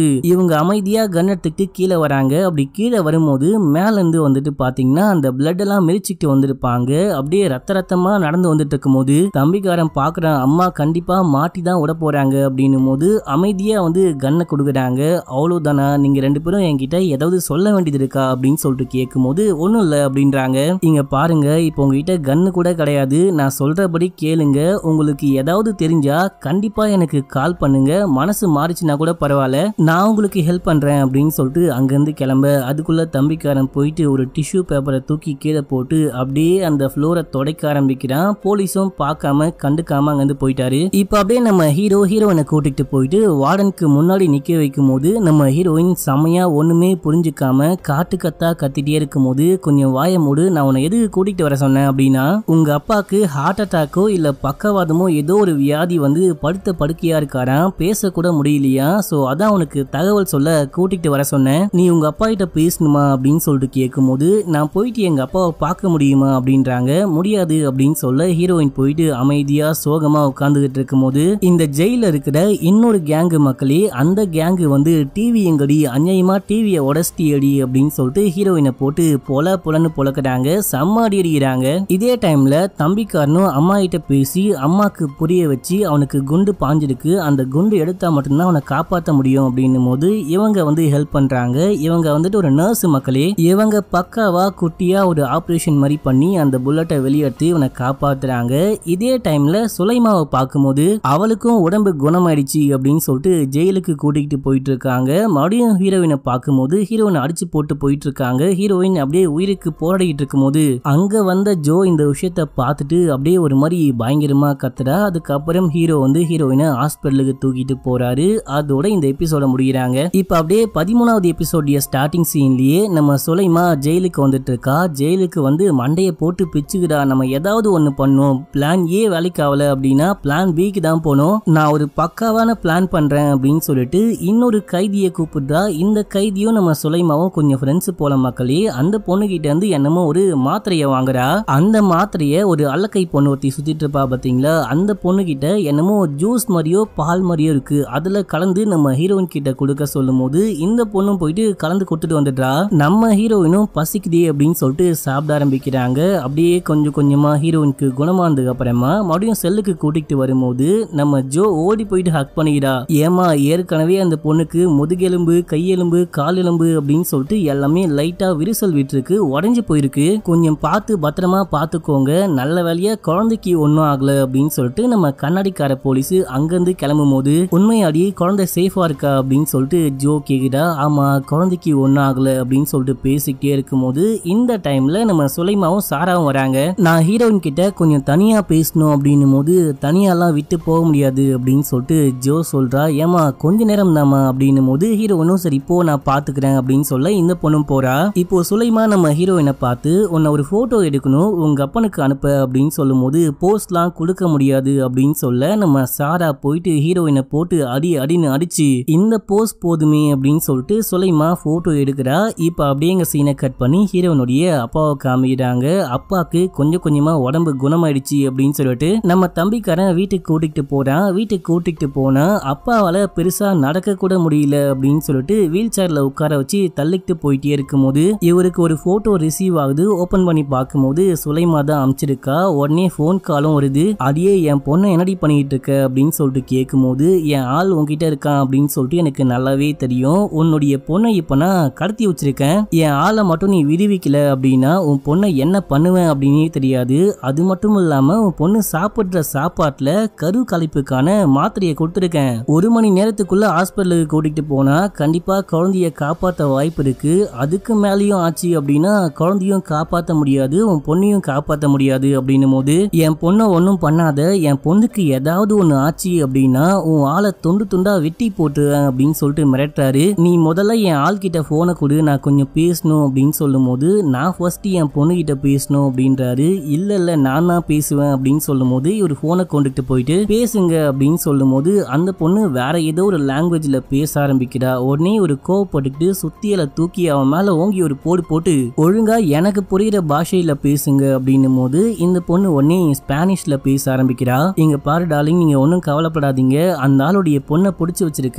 இருக்கு இவங்க அமைதியா கன் எடுத்துக்கிட்டு கீழே வராங்க அப்படி கீழே வரும்போது மேல இருந்து வந்துட்டு பாத்தீங்கன்னா அந்த பிளட் எல்லாம் மிரிச்சுக்கிட்டு வந்திருப்பாங்க அப்படியே ரத்த ரத்தமா நடந்து வந்துட்டு இருக்கும்போது தம்பிக்காரன் பாக்குறான் அம்மா கண்டிப்பா மாட்டி தான் விட போறாங்க அப்படின்னும் போது அமைதியா வந்து கன்னை கொடுக்குறாங்க அவ்வளவுதானா நீங்க ரெண்டு பேரும் என்கிட்ட ஏதாவது சொல்ல வேண்டியது இருக்கா அப்படின்னு சொல்லிட்டு கேட்கும்போது ஒன்றும் இல்லை அப்படின்றாங்க இங்க பாருங்க இப்போ உங்ககிட்ட கன்னு கூட கிடையாது நான் சொல்றபடி கேளுங்க உங்களுக்கு ஏதாவது தெரிஞ்சா கண்டிப்பா எனக்கு கால் பண்ணுங்க மனசு மாறிச்சுன்னா கூட பரவாயில்ல நான் உங்களுக்கு ஹெல்ப் பண்றேன் அப்படின்னு சொல்லிட்டு அங்கிருந்து கிளம்ப அதுக்குள்ள தம்பிக்காரன் போயிட்டு ஒரு டிஷ்யூ பேப்பரை தூக்கி கீழே போட்டு அப்படியே அந்த ஃப்ளோரை துடைக்க ஆரம்பிக்கிறான் போலீஸும் பார்க்காம கண்டுக்காம அங்கிருந்து போயிட்டாரு இப்போ அப்படியே நம்ம ஹீரோ ஹீரோயினை கூட்டிட்டு போயிட்டு வார்டனுக்கு முன்னாடி நிக்க வைக்கும் போது நம்ம ஹீரோயின் செமையா ஒண்ணுமே புரிஞ்சுக்காம காட்டு கத்தா கத்திட்டே இருக்கும் போது கொஞ்சம் வாய மூடு நான் உன்னை எதுக்கு கூட்டிட்டு வர சொன்னேன் அப்படின்னா உங்க அப்பாக்கு ஹார்ட் அட்டாக்கோ இல்ல பக்கவாதமோ ஏதோ ஒரு வியாதி வந்து படுத்த படுக்கையா இருக்காராம் பேசக்கூட முடியலையா சோ அதான் உனக்கு தகவல் சொல்ல கூட்டிட்டு வர சொன்னேன் நீ உங்க அப்பா கிட்ட பேசணுமா அப்படின்னு சொல்லிட்டு கேட்கும்போது நான் போயிட்டு எங்க அப்பாவை பார்க்க முடியுமா அப்படின்றாங்க முடியாது அப்படின்னு சொல்ல ஹீரோயின் போயிட்டு அமைதியா சோகமா உட்கார்ந்துகிட்டு இருக்கும்போது இந்த ஜெயில இருக்கிற இன்னொரு கேங்கு மக்களே அந்த கேங்கு வந்து டிவி எங்கடி அநியாயமா டிவியை உடச்சிட்டி அடி அப்படின்னு சொல்லிட்டு ஹீரோயினை போட்டு பொல பொலன்னு பொழக்கிறாங்க செம்ம அடி அடிக்கிறாங்க இதே டைம்ல தம்பிக்காரனும் அம்மா கிட்ட பேசி அம்மாக்கு புரிய வச்சு அவனுக்கு குண்டு பாஞ்சிருக்கு அந்த குண்டு எடுத்தா மட்டும்தான் அவனை காப்பாற்ற முடியும் அப்படின்னும் போது இவங்க வந்து ஹெல்ப் பண்றாங்க இவங்க வந்துட்டு ஒரு நர்ஸ் மக்களே இவங்க பக்காவா குட்டியா ஒரு ஆபரேஷன் மாதிரி பண்ணி அந்த புல்லட்டை வெளியெடுத்து இவனை காப்பாத்துறாங்க இதே டைம்ல சுலைமாவை பார்க்கும்போது அவளுக்கும் உடம்பு குணமாயிடுச்சு அப்படின்னு சொல்லிட்டு ஜெயிலுக்கு கூட்டிகிட்டு போயிட்டு இருக்காங்க மறுபடியும் ஹீரோயினை பார்க்கும்போது ஹீரோயினை அடிச்சு போட்டு போயிட்டு இருக்காங்க ஹீரோயின் அப்படியே உயிருக்கு போராடிட்டு இருக்கும்போது அங்க வந்த ஜோ இந்த விஷயத்த பார்த்துட்டு அப்படியே ஒரு மாதிரி பயங்கரமா கத்துறா அதுக்கப்புறம் ஹீரோ வந்து ஹீரோயினை ஹாஸ்பிட்டலுக்கு தூக்கிட்டு போறாரு அதோட இந்த எபிசோட முடிகிறாங்க இப்ப அப்படியே பதிமூணாவது எபிசோடைய ஸ்டார்டிங் சீன்லயே நம்ம சுலைமா ஜெயிலுக்கு வந்துட்டு இருக்கா ஜெயிலுக்கு வந்து மண்டைய போட்டு பிச்சுக்குடா நம்ம ஏதாவது ஒண்ணு பண்ணோம் பிளான் ஏ வேலைக்கு ஆகல அப்படின்னா பிளான் பிக்கு தான் போனோம் நான் ஒரு பக்காவான பிளான் பண்றேன் அப்படின்னு சொல்லிட்டு இன்னொரு கைதியை கூப்பிடுறா இந்த கைதியும் நம்ம சுலைமாவும் கொஞ்சம் ஃப்ரெண்ட்ஸ் போல மக்களே அந்த பொண்ணு கிட்ட இருந்து என்னமோ ஒரு மாத்திரையை வாங்குறா அந்த மாத்திரையை ஒரு அல்லக்கை பொண்ணு ஒருத்தி சுத்திட்டு இருப்பா பாத்தீங்களா அந்த பொண்ணு கிட்ட என்னமோ ஜூஸ் மாதிரியோ பால் மாதிரியோ இருக்கு அதுல கலந்து நம்ம ஹீரோயின் கிட்ட கொடுக்க சொல்லும் போது இந்த பொண்ணும் போயிட்டு கலந்து கொடுத்துட்டு வந்துடுறா நம்ம ஹீரோயினும் பசிக்குதே அப்படின்னு சொல்லிட்டு சாப்பிட ஆரம்பிக்கிறாங்க அப்படியே கொஞ்சம் கொஞ்சமா ஹீரோயினுக்கு குணமானதுக்கு அப்புறமா மறுபடியும் செல்லுக்கு கூட்டிகிட்டு வரும்போது நம்ம ஜோ ஓடி போயிட்டு ஹக் பண்ணிக்கிறா ஏமா ஏற்கனவே அந்த பொண்ணுக்கு முதுகெலும்பு கையெலும்பு காலெலும்பு அப்படின்னு சொல்லிட்டு எல்லாமே லைட்டா விரிசல் விட்டுருக்கு உடஞ்சு போயிருக்கு கொஞ்சம் பார்த்து பத்திரமா பார்த்துக்கோங்க நல்ல வேலையா குழந்தைக்கு ஒன்றும் ஆகல அப்படின்னு சொல்லிட்டு நம்ம கண்ணாடிக்கார போலீஸ் அங்கிருந்து கிளம்பும் போது உண்மையாடி குழந்தை சேஃபா இருக்கா அப்படின்னு சொல்லிட்டு ஜோ கேக்குதா ஆமா குழந்தைக்கு ஒன்றும் ஆகல அப்படின்னு சொல்லிட்டு பேசிக்கிட்டே இருக்கும்போது இந்த டைம்ல நம்ம சுலைமாவும் சாராவும் வராங்க நான் ஹீரோயின் கிட்ட கொஞ்சம் தனியா பேசணும் அப்படின்னும் போது தனியாலாம் விட்டு போக முடியாது அப்படின்னு சொல்லிட்டு ஜோ சொல்றா ஏமா கொஞ்ச நேரம் தாமா அப்படின்னும் போது ஹீரோயினும் சரி போ நான் பாத்துக்கிறேன் அப்படின்னு சொல்ல இந்த பொண்ணும் போறா இப்போ சுலைமா நம்ம ஹீரோயினை பார்த்து உன்னை ஒரு போட்டோ எடுக்கணும் உங்க அப்பனுக்கு அனுப்ப அப்படின்னு சொல்லும் போது போஸ்ட்லாம் கொடுக்க முடியாது அப்படின்னு சொல்ல நம்ம சாரா போயிட்டு ஹீரோயினை போட்டு அடி அடின்னு அடிச்சு இந்த போஸ்ட் போதுமே அப்படின்னு சொல்லிட்டு சுலைமா போட்டோ எடுக்கிறா இப்போ அப்படியே எங்க சீனை கட் பண்ணி ஹீரோனுடைய அப்பாவை காமிக்கிறாங்க அப்பாக்கு கொஞ்சம் கொஞ்சமா உடம்பு குணமாயிடுச்சு அப்படின்னு சொல்லிட்டு நம்ம தம்பிக்காரன் வீட்டுக்கு கூட்டிகிட்டு போறான் வீட்டுக்கு கூட்டிகிட்டு போனா அப்பாவால பெருசா நடக்க கூட முடியல அப்படின்னு சொல்லிட்டு வீல் சேர்ல உட்கார வச்சு தள்ளிக்கிட்டு போயிட்டே இருக்கும்போது இவருக்கு ஒரு போட்டோ ரிசீவ் ஆகுது ஓபன் பண்ணி பார்க்கும்போது சுலைமா தான் அமிச்சிருக்கா உடனே ஃபோன் காலும் வருது அடியே என் பொண்ணை என்னடி பண்ணிட்டு இருக்க அப்படின்னு சொல்லிட்டு கேட்கும்போது என் ஆள் உன்கிட்ட இருக்கான் அப்படின்னு சொல்லிட்டு எனக்கு நல்லாவே தெரியும் உன்னுடைய பொண்ணை இப்ப நான் கடத்தி வச்சிருக்கேன் என் ஆளை மட்டும் நீ விடுவிக்கல அப்படின்னா உன் பொண்ணை என்ன பண்ணுவேன் அப்படின்னே தெரியாது அது மட்டும் இல்லாம உன் பொண்ணு சாப்பிடுற சாப்பாட்டுல கரு கலைப்புக்கான மாத்திரையை கொடுத்துருக்கேன் ஒரு மணி நேரத்துக்குள்ள ஹாஸ்பிட்டலுக்கு கூட்டிகிட்டு போனா கண்டிப்பா குழந்தைய காப்பாத்த வாய்ப்பு இருக்கு அதுக்கு மேலேயும் ஆச்சு அப்படின்னா குழந்தையும் காப்பாத்த முடியாது உன் பொண்ணையும் காப்பாத்த முடியாது அப்படின்னும் போது என் பொண்ணை ஒன்றும் பண்ணாத என் பொண்ணுக்கு ஏதாவது ஒன்று ஆச்சு அப்படின்னா உன் ஆளை துண்டு துண்டா வெட்டி போட்டுருவேன் அப்படின்னு சொல்லிட்டு மிரட்டுறாரு நீ முதல்ல என் ஆள் கிட்ட போனை கொடு நான் கொஞ்சம் பேசணும் அப்படின்னு சொல்லும் போது நான் ஃபர்ஸ்ட் என் பொண்ணு கிட்ட பேசணும் அப்படின்றாரு இல்ல இல்ல நான் தான் பேசுவேன் அப்படின்னு சொல்லும் போது இவர் போனை கொண்டுட்டு போயிட்டு பேசுங்க அப்படின்னு சொல்லும் போது அந்த பொண்ணு வேற ஏதோ ஒரு லாங்குவேஜ்ல பேச ஆரம்பிக்கிறா உடனே ஒரு கோவப்பட்டுக்கிட்டு சுத்தியல தூக்கி அவன் மேல ஓங்கி ஒரு போடு போட்டு ஒழுங்கா எனக்கு புரியுற பாஷையில பேசுங்க அப்படின்னும் போது இந்த பொண்ணு உடனே ஸ்பானிஷ்ல பேச ஆரம்பிக்கிறா இங்க பாரு டார்லிங் நீங்க ஒன்றும் கவலைப்படாதீங்க அந்த ஆளுடைய பொண்ணை பிடிச்சி வச்சிருக்கேன் கண்டிப்பா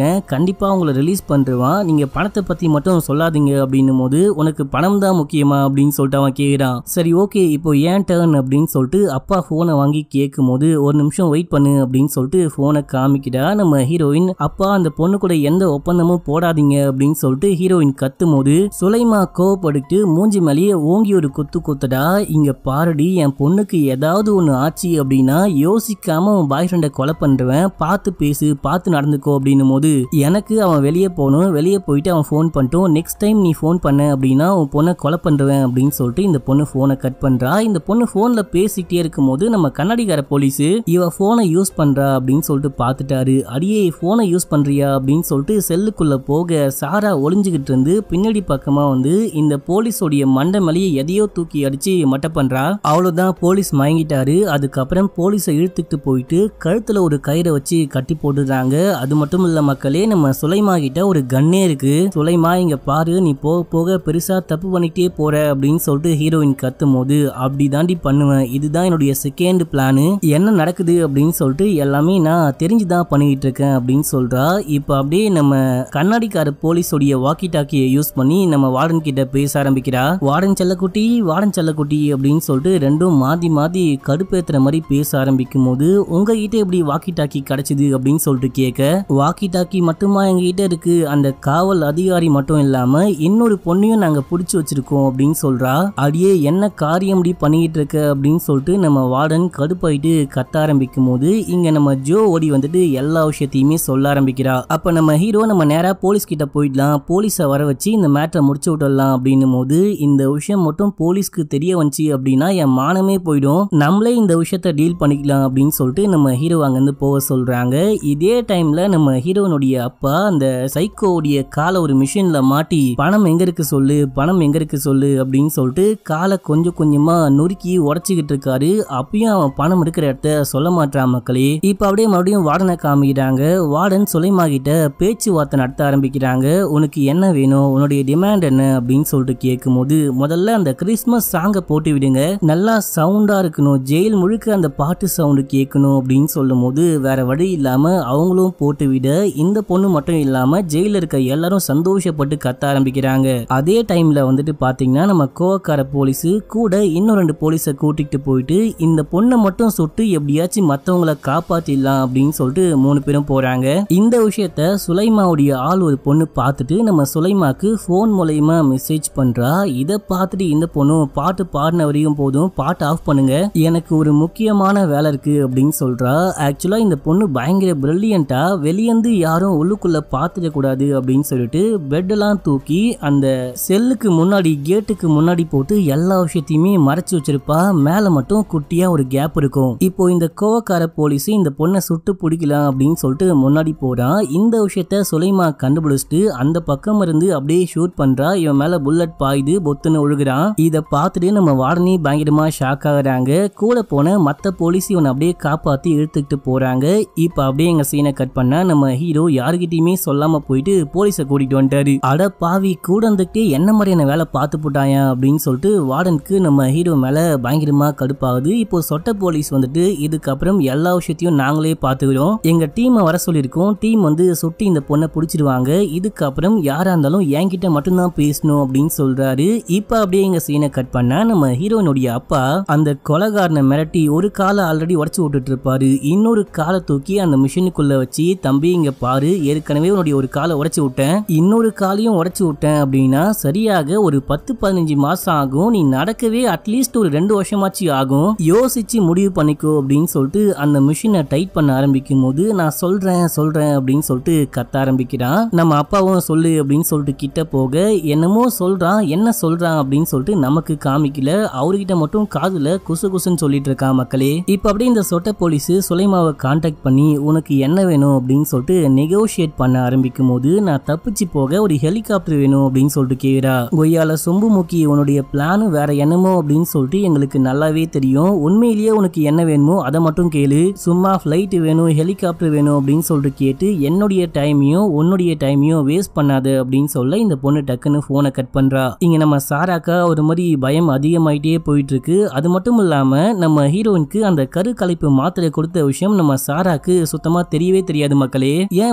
கண்டிப்பா உங்களை ரிலீஸ் பண்ணிருவான் நீங்க பணத்தை பத்தி மட்டும் சொல்லாதீங்க அப்படின்னும் போது உனக்கு பணம் தான் முக்கியமா அப்படின்னு சொல்லிட்டு அவன் கேக்குறான் சரி ஓகே இப்போ ஏன் டேர்ன் அப்படின்னு சொல்லிட்டு அப்பா போனை வாங்கி கேட்கும் போது ஒரு நிமிஷம் வெயிட் பண்ணு அப்படின்னு சொல்லிட்டு போனை காமிக்கிறா நம்ம ஹீரோயின் அப்பா அந்த பொண்ணு கூட எந்த ஒப்பந்தமும் போடாதீங்க அப்படின்னு சொல்லிட்டு ஹீரோயின் கத்தும் போது சுலைமா கோவப்பட்டுட்டு மூஞ்சி மேலேயே ஓங்கி ஒரு குத்து குத்துடா இங்க பாருடி என் பொண்ணுக்கு ஏதாவது ஒண்ணு ஆச்சு அப்படின்னா யோசிக்காம உன் பாய் ஃப்ரெண்டை கொலை பண்றவன் பார்த்து பேசு பார்த்து நடந்துக்கோ அப்படின்னும் போது எனக்கு அவன் வெளியே போகணும் வெளியே போயிட்டு அவன் ஃபோன் பண்ணிட்டோம் நெக்ஸ்ட் டைம் நீ ஃபோன் பண்ண அப்படின்னா உன் பொண்ணை கொலை பண்ணுவேன் அப்படின்னு சொல்லிட்டு இந்த பொண்ணு ஃபோனை கட் பண்றா இந்த பொண்ணு ஃபோன்ல பேசிக்கிட்டே இருக்கும்போது நம்ம கண்ணாடிக்கார போலீஸ் இவ ஃபோனை யூஸ் பண்றா அப்படின்னு சொல்லிட்டு பார்த்துட்டாரு அடியே ஃபோனை யூஸ் பண்றியா அப்படின்னு சொல்லிட்டு செல்லுக்குள்ள போக சாரா ஒளிஞ்சுகிட்டு இருந்து பின்னாடி பக்கமா வந்து இந்த போலீஸோடைய மண்டை மேலேயே எதையோ தூக்கி அடிச்சு மட்டை பண்றா அவ்வளவுதான் போலீஸ் மயங்கிட்டாரு அதுக்கப்புறம் போலீஸை இழுத்துட்டு போயிட்டு கழுத்துல ஒரு கயிறை வச்சு கட்டி போட்டுறாங்க அது மட்டும் இல்ல மக்களே நம்ம சுலைமா கிட்ட ஒரு கன்னே இருக்கு சுலைமா இங்க பாரு நீ போக போக பெருசா தப்பு பண்ணிட்டே போற அப்படின்னு சொல்லிட்டு ஹீரோயின் கத்தும் போது அப்படி தாண்டி பண்ணுவேன் இதுதான் என்னுடைய செகண்ட் பிளானு என்ன நடக்குது அப்படின்னு சொல்லிட்டு எல்லாமே நான் தெரிஞ்சுதான் பண்ணிக்கிட்டு இருக்கேன் அப்படின்னு சொல்றா இப்போ அப்படியே நம்ம கண்ணாடிக்கார போலீஸோடைய வாக்கி டாக்கியை யூஸ் பண்ணி நம்ம வார்டன் கிட்ட பேச ஆரம்பிக்கிறா வார்டன் செல்லக்குட்டி வார்டன் செல்லக்குட்டி அப்படின்னு சொல்லிட்டு ரெண்டும் மாத்தி மாத்தி கடுப்பேத்துற மாதிரி பேச ஆரம்பிக்கும் போது உங்ககிட்ட எப்படி வாக்கி டாக்கி கிடைச்சது அப்படின்னு சொல்லிட்டு கேட்க வாக்கி டாக்கி மட்டுமா எங்ககிட்ட இருக்கு அந்த காவல் அதிகாரி மட்டும் இல்லாம இன்னொரு பொண்ணையும் நாங்க புடிச்சு வச்சிருக்கோம் அப்படின்னு சொல்றா அடியே என்ன காரியம் இப்படி பண்ணிக்கிட்டு இருக்க அப்படின்னு சொல்லிட்டு நம்ம வார்டன் கடுப்பாயிட்டு கத்த ஆரம்பிக்கும் போது இங்க நம்ம ஜோ ஓடி வந்துட்டு எல்லா விஷயத்தையுமே சொல்ல ஆரம்பிக்கிறா அப்ப நம்ம ஹீரோ நம்ம நேரா போலீஸ் கிட்ட போயிடலாம் போலீஸை வர வச்சு இந்த மேட்டரை முடிச்சு விட்டுடலாம் அப்படின்னும் போது இந்த விஷயம் மட்டும் போலீஸ்க்கு தெரிய வந்துச்சு அப்படின்னா என் மானமே போயிடும் நம்மளே இந்த விஷயத்த டீல் பண்ணிக்கலாம் அப்படின்னு சொல்லிட்டு நம்ம ஹீரோ அங்கேருந்து போக சொல்றாங்க இதே டைம்ல நம்ம ஹீரோனுடைய அப்பா அந்த சைக்கோவுடைய காலை ஒரு மிஷின்ல மாட்டி பணம் எங்க இருக்கு சொல்லு பணம் எங்க இருக்கு சொல்லு அப்படின்னு சொல்லிட்டு காலை கொஞ்சம் கொஞ்சமா நொறுக்கி உடச்சிக்கிட்டு இருக்காரு அப்பயும் அவன் பணம் இருக்கிற இடத்த சொல்ல மாட்டான் மக்களே இப்ப அப்படியே மறுபடியும் வார்டனை காமிக்கிறாங்க வார்டன் சுலைமா கிட்ட பேச்சுவார்த்தை நடத்த ஆரம்பிக்கிறாங்க உனக்கு என்ன வேணும் உன்னுடைய டிமாண்ட் என்ன அப்படின்னு சொல்லிட்டு கேட்கும்போது முதல்ல அந்த கிறிஸ்மஸ் சாங்கை போட்டு விடுங்க நல்லா சவுண்டா இருக்கணும் ஜெயில் முழுக்க அந்த பாட்டு சவுண்டு கேட்கணும் அப்படின்னு சொல்லும் போது வேற வழி இல்லாம அவங்களும் போட்டு விட இந்த பொண்ணு மட்டும் இல்லாம ஜெயில இருக்க எல்லாரும் சந்தோஷப்பட்டு கத்த ஆரம்பிக்கிறாங்க அதே டைம்ல வந்துட்டு பாத்தீங்கன்னா நம்ம கோவக்கார போலீஸ் கூட இன்னும் ரெண்டு போலீஸை கூட்டிட்டு போயிட்டு இந்த பொண்ணை மட்டும் சுட்டு எப்படியாச்சும் மத்தவங்கள காப்பாத்திடலாம் அப்படின்னு சொல்லிட்டு மூணு பேரும் போறாங்க இந்த விஷயத்த சுலைமாவுடைய ஆள் ஒரு பொண்ணு பார்த்துட்டு நம்ம சுலைமாக்கு ஃபோன் மூலயமா மெசேஜ் பண்றா இதை பார்த்துட்டு இந்த பொண்ணு பாட்டு பாடின வரையும் போதும் பாட்டு ஆஃப் பண்ணுங்க எனக்கு ஒரு முக்கியமான வேலை இருக்கு அப்படின்னு சொல்றா ஆக்சுவலா இந்த பொண்ணு பயங்கர பிரில்லியண்டா வெளியேந்து யாரும் உள்ளுக்குள்ள பார்த்துட கூடாது அப்படின்னு சொல்லிட்டு பெட்டெல்லாம் தூக்கி அந்த செல்லுக்கு முன்னாடி கேட்டுக்கு முன்னாடி போட்டு எல்லா விஷயத்தையுமே மறைச்சு வச்சிருப்பா மேல மட்டும் குட்டியா ஒரு கேப் இருக்கும் இப்போ இந்த கோவக்கார போலீஸ் இந்த பொண்ணை சுட்டு பிடிக்கலாம் அப்படின்னு சொல்லிட்டு முன்னாடி போறான் இந்த விஷயத்த சுலைமா கண்டுபிடிச்சிட்டு அந்த பக்கம் இருந்து அப்படியே ஷூட் பண்றா இவன் மேல புல்லட் பாயுது பொத்துன்னு ஒழுகுறான் இத பார்த்துட்டு நம்ம வாடனி பயங்கரமா ஷாக் ஆகுறாங்க கூட போன மத்த போலீஸ் இவனை அப்படியே காப்பாத்தி இழுத்துக்கிட்டு போறாங்க இப்ப அப்படியே எங்க சீனை கட் பண்ணா நம்ம ஹீரோ யாருகிட்டயுமே சொல்லாம போயிட்டு போலீஸை கூட்டிட்டு வந்துட்டாரு அட பாவி கூட இருந்துகிட்டே என்ன மாதிரியான வேலை பார்த்து போட்டாயா அப்படின்னு சொல்லிட்டு வார்டனுக்கு நம்ம ஹீரோ மேல பயங்கரமா கடுப்பாகுது இப்போ சொட்ட போலீஸ் வந்துட்டு இதுக்கப்புறம் எல்லா விஷயத்தையும் நாங்களே பார்த்துக்கிறோம் எங்க டீமை வர சொல்லியிருக்கோம் டீம் வந்து சுட்டி இந்த பொண்ணை பிடிச்சிருவாங்க இதுக்கப்புறம் யாரா இருந்தாலும் என்கிட்ட மட்டும்தான் பேசணும் அப்படின்னு சொல்றாரு இப்ப அப்படியே எங்க சீனை கட் பண்ணா நம்ம ஹீரோனுடைய அப்பா அந்த கொலகாரனை மிரட்டி ஒரு காலை ஆல்ரெடி உடச்சு விட்டுட்டு இருப்பாரு இன்னொரு காலை தூக்கி அந்த மிஷினுக்குள்ள வச்சு தம்பி இங்க பாரு ஏற்கனவே உன்னுடைய ஒரு காலை உடைச்சு விட்டேன் இன்னொரு காலையும் உடைச்சு விட்டேன் அப்படின்னா சரியாக ஒரு பத்து பதினஞ்சு மாசம் ஆகும் நீ நடக்கவே அட்லீஸ்ட் ஒரு ரெண்டு வருஷமாச்சு ஆகும் யோசிச்சு முடிவு பண்ணிக்கோ அப்படின்னு சொல்லிட்டு அந்த மிஷினை டைட் பண்ண ஆரம்பிக்கும் போது நான் சொல்றேன் சொல்றேன் அப்படின்னு சொல்லிட்டு கத்த ஆரம்பிக்கிறான் நம்ம அப்பாவும் சொல்லு அப்படின்னு சொல்லிட்டு கிட்ட போக என்னமோ சொல்றான் என்ன சொல்றான் அப்படின்னு சொல்லிட்டு நமக்கு காமிக்கல அவர்கிட்ட மட்டும் காதுல குசு குசுன்னு சொல்லிட்டு இருக்கான் மக்களே இப்ப அப்படியே இந்த சொட்ட போலீஸ் சுலைமாவை காண்டாக்ட் பண்ணி உனக்கு என்ன வேணும் அப்படின்னு சொல்லிட்டு நெகோஷியேட் பண்ண ஆரம்பிக்கும் போது நான் தப்பிச்சு போக ஒரு ஹெலிகாப்டர் வேணும் அப்படின்னு சொல்லிட்டு கேக்குறா கொய்யால சொம்பு முக்கி உன்னுடைய பிளான் வேற என்னமோ அப்படின்னு சொல்லிட்டு எங்களுக்கு நல்லாவே தெரியும் உண்மையிலேயே உனக்கு என்ன வேணுமோ அதை மட்டும் கேளு சும்மா ஃப்ளைட் வேணும் ஹெலிகாப்டர் வேணும் அப்படின்னு சொல்லிட்டு கேட்டு என்னுடைய டைமையும் உன்னுடைய டைமையும் வேஸ்ட் பண்ணாத அப்படின்னு சொல்ல இந்த பொண்ணு டக்குன்னு போனை கட் பண்றா இங்க நம்ம சாராக்கா ஒரு மாதிரி பயம் அதிகமாயிட்டே போயிட்டு இருக்கு அது மட்டும் இல்லாம நம்ம ஹீரோயினுக்கு அந்த கரு கலைப்பு மாத்திரை கொடுத்த விஷயம் நம்ம சாராக்கு சுத்தமா தெரியவே தெரியாது மக்களே ஏன் இப்படி பண்ண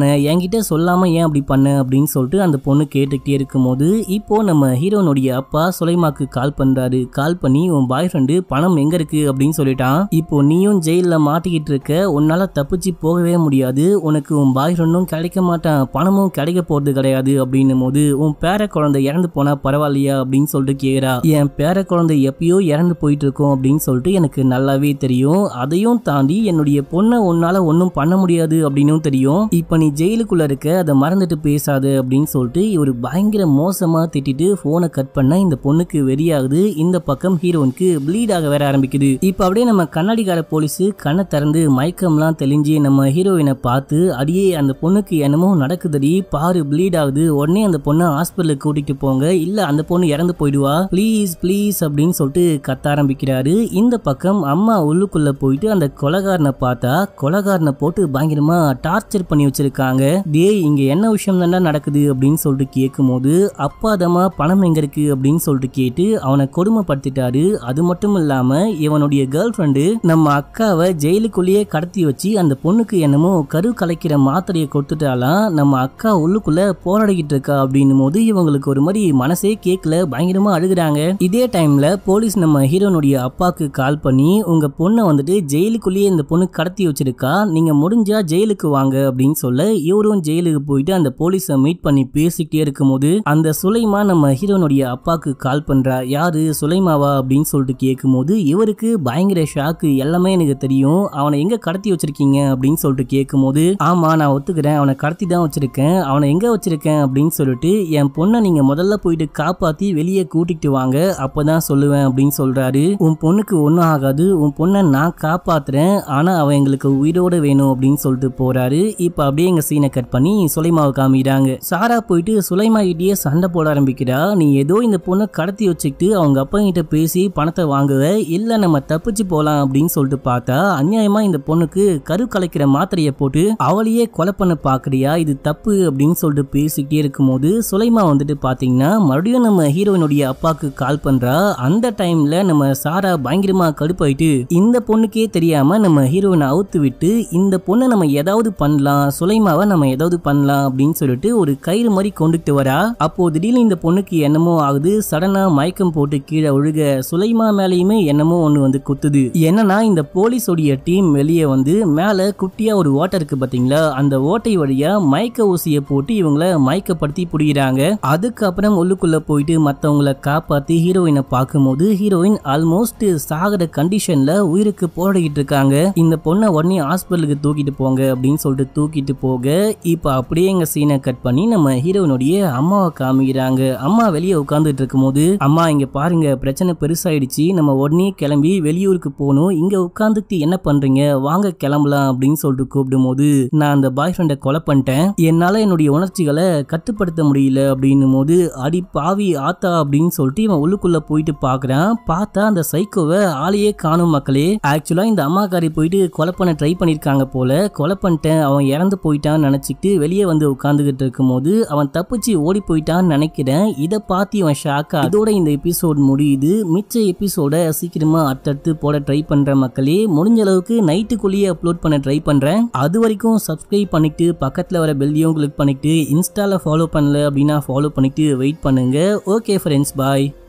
பண்ண என்கிட்ட சொல்லாம ஏன் அப்படி பண்ண அப்படின்னு சொல்லிட்டு அந்த பொண்ணு கேட்டுக்கிட்டே இருக்கும்போது இப்போ நம்ம ஹீரோனுடைய அப்பா சுலைமாக்கு கால் பண்றாரு கால் பண்ணி உன் பாய் ஃப்ரெண்டு பணம் எங்க இருக்கு அப்படின்னு சொல்லிட்டான் இப்போ நீயும் ஜெயில மாட்டிக்கிட்டு இருக்க உன்னால தப்பிச்சு போகவே முடியாது உனக்கு உன் பாய் ஃப்ரெண்டும் கிடைக்க மாட்டான் பணமும் கிடைக்க போறது கிடையாது அப்படின்னும் போது உன் பேர குழந்தை இறந்து போனா பரவாயில்லையா அப்படின்னு சொல்லிட்டு கேக்குறா என் பேர குழந்தை எப்பயோ இறந்து போயிட்டு இருக்கோம் அப்படின்னு சொல்லிட்டு எனக்கு நல்லாவே தெரியும் அதையும் தாண்டி என்னுடைய பொண்ணை உன்னால ஒன்றும் பண்ண முடியாது அப்படின்னும் தெரியும் இப்போ நீ ஜெயிலுக்குள்ள இருக்க அதை மறந்துட்டு பேசாது அப்படின்னு சொல்லிட்டு இவர் பயங்கர மோசமா திட்டிட்டு போனை கட் பண்ண இந்த பொண்ணுக்கு வெறியாகுது இந்த பக்கம் ஹீரோனுக்கு ப்ளீட் ஆக வேற ஆரம்பிக்குது இப்போ அப்படியே நம்ம கண்ணாடிக்கார போலீஸ் கண்ணை திறந்து மயக்கம்லாம் தெளிஞ்சு நம்ம ஹீரோயினை பார்த்து அடியே அந்த பொண்ணுக்கு என்னமோ நடக்குதடி பாரு ப்ளீட் ஆகுது உடனே அந்த பொண்ணை ஹாஸ்பிட்டலுக்கு கூட்டிட்டு போங்க இல்ல அந்த பொண்ணு இறந்து போயிடுவா ப்ளீஸ் ப்ளீஸ் அப்படின்னு சொல்லிட்டு கத்த ஆரம்பிக்கிறாரு இந்த பக்கம் அம்மா உள்ளுக்குள்ள போயிட்டு அந்த கொலகாரனை பார்த்தா கொலகாரனை போட்டு பயங்கரமா டார்ச்சர் பண்ணி வச்சிருக்காங்க டேய் இங்க என்ன விஷயம் தானே நடக்குது அப்படின்னு சொல்லிட்டு கேட்கும்போது அப்பாதமா பணம் எங்க இருக்கு அப்படின்னு சொல்லிட்டு கேட்டு அவனை கொடுமைப்படுத்திட்டாரு அது மட்டும் இல்லாம இவனுடைய கேர்ள் ஃப்ரெண்டு நம்ம அக்காவை ஜெயிலுக்குள்ளேயே கடத்தி வச்சு அந்த பொண்ணுக்கு என்னமோ கரு கலைக்கிற மாத்திரையை கொடுத்துட்டாலாம் நம்ம அக்கா உள்ளுக்குள்ள போராடிக்கிட்டு இருக்கா அப்படின்னும் போது இவங்களுக்கு ஒரு மாதிரி மனசே கேட்கல பயங்கரமா அழுகுறாங்க இதே டைம்ல போலீஸ் நம்ம ஹீரோனுடைய அப்பாக்கு கால் பண்ணி உங்க பொண்ணை வந்துட்டு ஜெயிலுக்குள்ளேயே இந்த பொண்ணு கடத்தி வச்சிருக்கா நீங்க முடிஞ்சா ஜெயிலுக்கு வாங்க அப்படின்னு சொல்ல இவரும் ஜெயிலுக்கு போயிட்டு அந்த போலீஸை மீட் பண்ணி பேசிக்கிட்டே இருக்கும்போது அந்த சுலைமா நம்ம ஹீரோனுடைய அப்பாக்கு கால் பண்றா யாரு சுலைமாவா அப்படின்னு சொல்லிட்டு கேட்கும்போது இவருக்கு பயங்கர ஷாக்கு எல்லாமே எனக்கு தெரியும் அவனை எங்க கடத்தி வச்சிருக்கீங்க அப்படின்னு சொல்லிட்டு கேட்கும்போது ஆமா நான் ஒத்துக்கிறேன் அவனை கடத்தி தான் வச்சிருக்கேன் அவனை எங்க வச்சிருக்கேன் அப்படின்னு சொல்லிட்டு என் பொண்ணை நீங்க முதல்ல போயிட்டு காப்பாத்தி வெளியே கூட்டிட்டு வாங்க அப்பதான் சொல்லுவேன் அப்படின்னு சொல்றாரு உன் பொண்ணுக்கு ஒன்றும் ஆகாது உன் பொண்ணை நான் காப்பாத்துறேன் ஆனா அவன் எங்களுக்கு உயிரோட வேணும் அப்படின்னு சொல்லிட்டு போறாரு இப்ப அப்படியே எங்க சீனை கட் பண்ணி சுலைமாவை காமிக்கிறாங்க சாரா போயிட்டு சுலைமா கிட்டயே சண்டை போட ஆரம்பிக்கிறா நீ ஏதோ இந்த பொண்ணை கடத்தி வச்சுக்கிட்டு அவங்க அப்பா கிட்ட பேசி பணத்தை வாங்குவ இல்ல நம்ம தப்பிச்சு போலாம் அப்படின்னு சொல்லிட்டு பார்த்தா அநியாயமா இந்த பொண்ணுக்கு கரு கலைக்கிற மாத்திரையை போட்டு அவளையே கொலை பண்ண பாக்குறியா இது தப்பு அப்படின்னு சொல்லிட்டு பேசிக்கிட்டே இருக்கும்போது சுலைமா வந்துட்டு பாத்தீங்கன்னா மறுபடியும் நம்ம ஹீரோயினுடைய அப்பாக்கு கால் பண்றா அந்த டைம்ல நம்ம சாரா பயங்கரமா கடுப்பாயிட்டு இந்த பொண்ணுக்கே தெரியாம நம்ம ஹீரோயினை அவுத்து விட்டு இந்த பொண்ணை நம்ம ஏதாவது பண்ணலாம் சுலைமாவை நம்ம ஏதாவது பண்ணலாம் அப்படின்னு சொல்லிட்டு ஒரு கயிறு மாதிரி கொண்டுட்டு வரா அப்போ திடீர்னு இந்த பொண்ணுக்கு என்னமோ ஆகுது சடனா மயக்கம் போட்டு கீழே ஒழுக சுலைமா மேலேயுமே என்னமோ ஒண்ணு வந்து குத்துது என்னன்னா இந்த போலீஸோடைய டீம் வெளியே வந்து மேல குட்டியா ஒரு ஓட்டை இருக்கு பாத்தீங்களா அந்த ஓட்டை வழியா மயக்க ஊசியை போட்டு இவங்கள மயக்கப்படுத்தி புடிக்கிறாங்க அதுக்கப்புறம் உள்ளுக்குள்ள போயிட்டு மத்தவங்கள காப்பாத்தி ஹீரோயினை பார்க்கும்போது ஹீரோயின் ஆல்மோஸ்ட் சாகிற கண்டிஷன்ல உயிருக்கு போராடிக்கிட்டு இருக்காங்க இந்த பொண்ணை உடனே ஹாஸ்பிட்டலுக்கு தூக்கிட்டு போங்க அப்படின்னு சொல்லிட்டு தூக்கிட்டு போக இப்போ அப்படியே எங்க சீனை கட் பண்ணி நம்ம ஹீரோயினுடைய அம்மாவை காமிக்கிறாங்க அம்மா வெளியே உட்காந்துட்டு இருக்கும்போது அம்மா இங்க பாருங்க பிரச்சனை பெருசாயிடுச்சு நம்ம உடனே கிளம்பி வெளியூருக்கு போகணும் இங்க உட்காந்துட்டு என்ன பண்றீங்க வாங்க கிளம்பலாம் அப்படின்னு சொல்லிட்டு கூப்பிடும் நான் அந்த பாய் ஃப்ரெண்டை கொலை பண்ணிட்டேன் என்னால என்னுடைய உணர்ச்சிகளை கட்டுப்படுத்த முடியல அப்படின்னும் போது அடி பாவி ஆத்தா அப்படின்னு சொல்லிட்டு இவன் உள்ளுக்குள்ள போயிட்டு பாக்குறான் பார்த்தா அந்த சைக்கோவை ஆளையே காணும் மக்களே ஆக்சுவலா இந்த அம்மாக்காரி போயிட்டு கொலை பண்ண ட்ரை பண்ணிருக்காங்க போல கொலை பண்ணிட்டேன் அவன் இறந்து போயிட்டான்னு நினைச்சிட்டு வெளியே வந்து உட்காந்துக்கிட்டு இருக்கும்போது அவன் தப்பிச்சு ஓடி போயிட்டான்னு நினைக்கிறேன் இதை பார்த்து இவன் ஷாக்கா இதோட இந்த எபிசோட் முடியுது மிச்ச எபிசோட சீக்கிரமா அடுத்தடுத்து போட ட்ரை பண்ற மக்களே முடிஞ்ச அளவுக்கு நைட்டுக்குள்ளேயே அப்லோட் பண்ண ட்ரை பண்றேன் அது வரைக்கும் சப்ஸ்கிரைப் பண்ணிட்டு பக்கத்துல வர பெல்லையும் கிளிக் பண்ணிட்டு இன்ஸ்டால ஃபாலோ பண்ணல அப்படின்னா ஃபாலோ பண்ணிட்டு வெயிட் பண்ணுங்க ஓகே ஃப்ரெண்ட்ஸ் பாய்